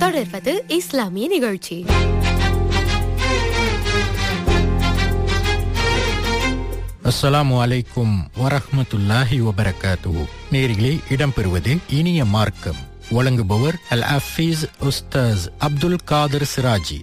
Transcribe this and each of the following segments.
தொடர்வது இஸ்லாமிய நிகழ்ச்சி அஸ்ஸலாமு அலைக்கும் வரஹ்மத்துல்லாஹி வபரகாத்துஹு நேரிலே இடம்பெறுவது இனிய மார்க்கம் வழங்குபவர் அல் அஃபீஸ் உஸ்தாஸ் அப்துல் காதர் சிராஜி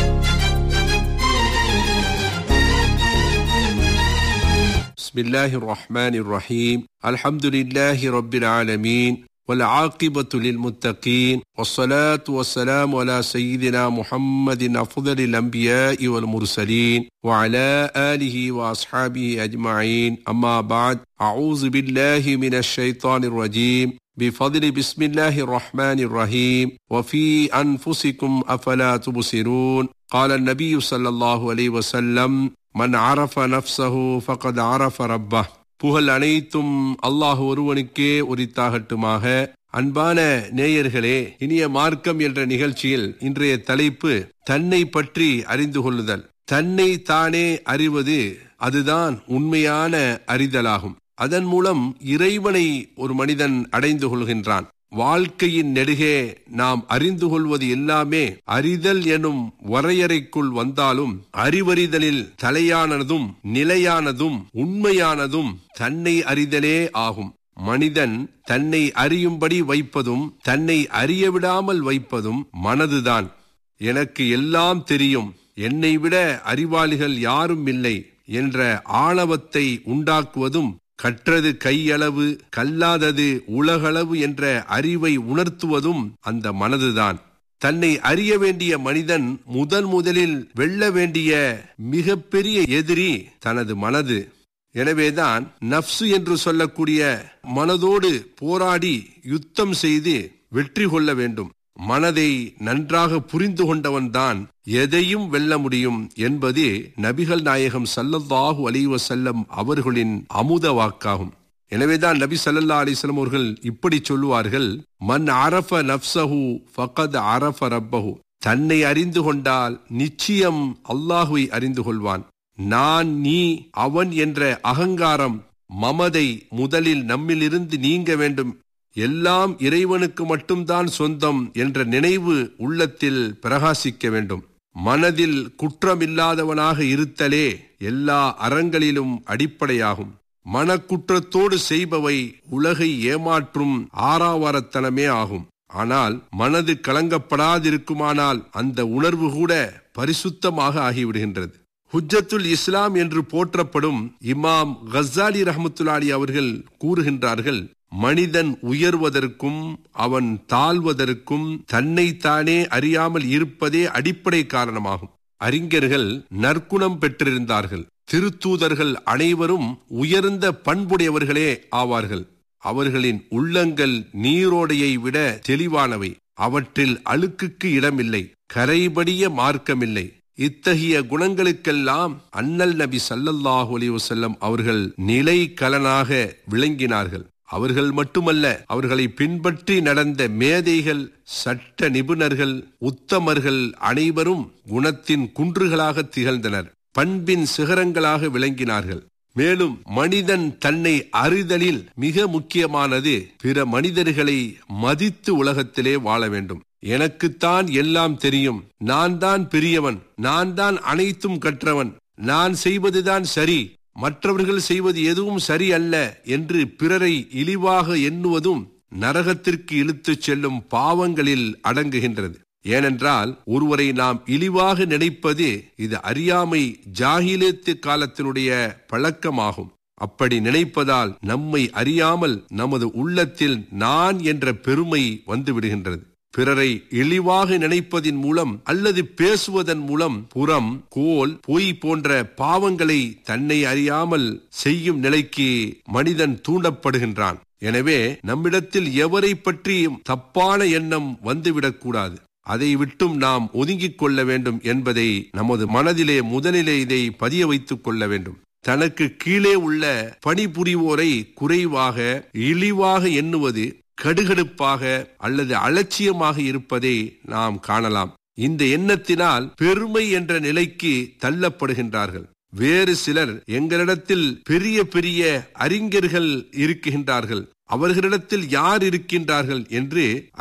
بسم الله الرحمن الرحيم الحمد لله رب العالمين والعاقبة للمتقين والصلاة والسلام على سيدنا محمد أفضل الأنبياء والمرسلين وعلى آله وأصحابه أجمعين أما بعد أعوذ بالله من الشيطان الرجيم بفضل بسم الله الرحمن الرحيم وفي أنفسكم أفلا تبصرون قال النبي صلى الله عليه وسلم மன் அரஃப நஃப்சஹு ஃபகத் அரஃப ரப்பஹ் புகழ் அனைத்தும் அல்லாஹ் ஒருவனுக்கே உரித்தாகட்டுமாக அன்பான நேயர்களே இனிய மார்க்கம் என்ற நிகழ்ச்சியில் இன்றைய தலைப்பு தன்னை பற்றி அறிந்து கொள்ளுதல் தன்னை தானே அறிவது அதுதான் உண்மையான அறிதலாகும் அதன் மூலம் இறைவனை ஒரு மனிதன் அடைந்து கொள்கின்றான் வாழ்க்கையின் நெடுகே நாம் அறிந்து கொள்வது எல்லாமே அறிதல் எனும் வரையறைக்குள் வந்தாலும் அறிவறிதலில் தலையானதும் நிலையானதும் உண்மையானதும் தன்னை அறிதலே ஆகும் மனிதன் தன்னை அறியும்படி வைப்பதும் தன்னை அறிய விடாமல் வைப்பதும் மனதுதான் எனக்கு எல்லாம் தெரியும் என்னை விட அறிவாளிகள் யாரும் இல்லை என்ற ஆணவத்தை உண்டாக்குவதும் கற்றது கையளவு கல்லாதது உலகளவு என்ற அறிவை உணர்த்துவதும் அந்த மனதுதான் தன்னை அறிய வேண்டிய மனிதன் முதன் முதலில் வெல்ல வேண்டிய மிகப்பெரிய எதிரி தனது மனது எனவேதான் நப்சு என்று சொல்லக்கூடிய மனதோடு போராடி யுத்தம் செய்து வெற்றி கொள்ள வேண்டும் மனதை நன்றாக புரிந்து கொண்டவன்தான் எதையும் வெல்ல முடியும் என்பது நபிகள் நாயகம் சல்லல்லாஹு அலைவ செல்லம் அவர்களின் அமுத வாக்காகும் எனவேதான் நபி சல்லல்லா அலிஸ்லம் அவர்கள் இப்படி சொல்லுவார்கள் மன் அரஃப நப்சஹு ஃபகத் அரஃப ரப்பஹு தன்னை அறிந்து கொண்டால் நிச்சயம் அல்லாஹுவை அறிந்து கொள்வான் நான் நீ அவன் என்ற அகங்காரம் மமதை முதலில் நம்மிலிருந்து நீங்க வேண்டும் எல்லாம் இறைவனுக்கு மட்டும்தான் சொந்தம் என்ற நினைவு உள்ளத்தில் பிரகாசிக்க வேண்டும் மனதில் குற்றமில்லாதவனாக இருத்தலே எல்லா அறங்களிலும் அடிப்படையாகும் மனக்குற்றத்தோடு செய்பவை உலகை ஏமாற்றும் ஆறாவாரத்தனமே ஆகும் ஆனால் மனது கலங்கப்படாதிருக்குமானால் அந்த உணர்வு கூட பரிசுத்தமாக ஆகிவிடுகின்றது ஹுஜத்துல் இஸ்லாம் என்று போற்றப்படும் இமாம் கசாலி ரஹமத்துல்லாலி அவர்கள் கூறுகின்றார்கள் மனிதன் உயர்வதற்கும் அவன் தாழ்வதற்கும் தன்னைத்தானே அறியாமல் இருப்பதே அடிப்படை காரணமாகும் அறிஞர்கள் நற்குணம் பெற்றிருந்தார்கள் திருத்தூதர்கள் அனைவரும் உயர்ந்த பண்புடையவர்களே ஆவார்கள் அவர்களின் உள்ளங்கள் நீரோடையை விட தெளிவானவை அவற்றில் அழுக்குக்கு இடமில்லை கரைபடிய மார்க்கமில்லை இத்தகைய குணங்களுக்கெல்லாம் அண்ணல் நபி சல்லல்லாஹு அலி வசல்லம் அவர்கள் நிலை கலனாக விளங்கினார்கள் அவர்கள் மட்டுமல்ல அவர்களை பின்பற்றி நடந்த மேதைகள் சட்ட நிபுணர்கள் உத்தமர்கள் அனைவரும் குணத்தின் குன்றுகளாக திகழ்ந்தனர் பண்பின் சிகரங்களாக விளங்கினார்கள் மேலும் மனிதன் தன்னை அறிதலில் மிக முக்கியமானது பிற மனிதர்களை மதித்து உலகத்திலே வாழ வேண்டும் எனக்குத்தான் எல்லாம் தெரியும் நான் தான் பெரியவன் நான் தான் அனைத்தும் கற்றவன் நான் செய்வதுதான் சரி மற்றவர்கள் செய்வது எதுவும் சரி அல்ல என்று பிறரை இழிவாக எண்ணுவதும் நரகத்திற்கு இழுத்துச் செல்லும் பாவங்களில் அடங்குகின்றது ஏனென்றால் ஒருவரை நாம் இழிவாக நினைப்பது இது அறியாமை ஜாகிலேத்து காலத்தினுடைய பழக்கமாகும் அப்படி நினைப்பதால் நம்மை அறியாமல் நமது உள்ளத்தில் நான் என்ற பெருமை வந்துவிடுகின்றது பிறரை இழிவாக நினைப்பதின் மூலம் அல்லது பேசுவதன் மூலம் புறம் கோல் பொய் போன்ற பாவங்களை தன்னை அறியாமல் செய்யும் நிலைக்கு மனிதன் தூண்டப்படுகின்றான் எனவே நம்மிடத்தில் எவரை பற்றியும் தப்பான எண்ணம் வந்துவிடக்கூடாது அதை விட்டும் நாம் ஒதுங்கிக் கொள்ள வேண்டும் என்பதை நமது மனதிலே முதலிலே இதை பதிய வைத்துக் கொள்ள வேண்டும் தனக்கு கீழே உள்ள பணிபுரிவோரை குறைவாக இழிவாக எண்ணுவது கடுகடுப்பாக அல்லது அலட்சியமாக இருப்பதை நாம் காணலாம் இந்த எண்ணத்தினால் பெருமை என்ற நிலைக்கு தள்ளப்படுகின்றார்கள் வேறு சிலர் எங்களிடத்தில் பெரிய பெரிய அறிஞர்கள் இருக்கின்றார்கள் அவர்களிடத்தில் யார் இருக்கின்றார்கள் என்று